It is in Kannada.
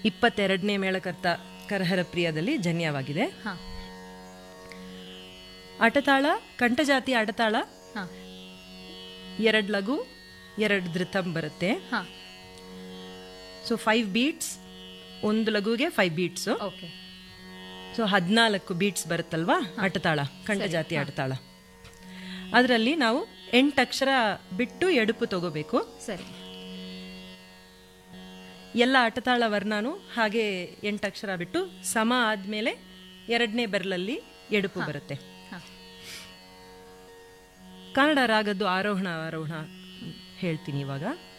ಇಪ್ಪತ್ತೆರಡನೇ ಮೇಳಕರ್ತ ಕರಹರ ಪ್ರಿಯದಲ್ಲಿ ಜನ್ಯವಾಗಿದೆ ಹಾ ಅಟತಾಳ ಕಂಠಜಾತಿ ಅಟತಾಳ ಹಾ ಎರಡು ಲಘು ಎರಡು ಧೃತಂ ಬರುತ್ತೆ ಹಾ ಸೊ ಫೈವ್ ಬೀಟ್ಸ್ ಒಂದು ಲಘುಗೆ ಫೈವ್ ಬೀಟ್ಸು ಓಕೆ ಸೊ ಹದಿನಾಲ್ಕು ಬೀಟ್ಸ್ ಬರುತ್ತಲ್ವಾ ಅಟತಾಳ ಕಂಠಜಾತಿ ಅಟತಾಳ ಅದರಲ್ಲಿ ನಾವು ಎಂಟು ಅಕ್ಷರ ಬಿಟ್ಟು ಎಡುಪು ತಗೋಬೇಕು ಸರಿ ಎಲ್ಲ ಅಟತಾಳ ವರ್ಣನು ಹಾಗೆ ಎಂಟು ಅಕ್ಷರ ಬಿಟ್ಟು ಸಮ ಆದ್ಮೇಲೆ ಎರಡನೇ ಬೆರಳಲ್ಲಿ ಎಡುಪು ಬರುತ್ತೆ ಹಾ ಕನ್ನಡ ರಾಗದ್ದು ಆರೋಹಣ ಆರೋಹಣ ಹೇಳ್ತೀನಿ ಇವಾಗ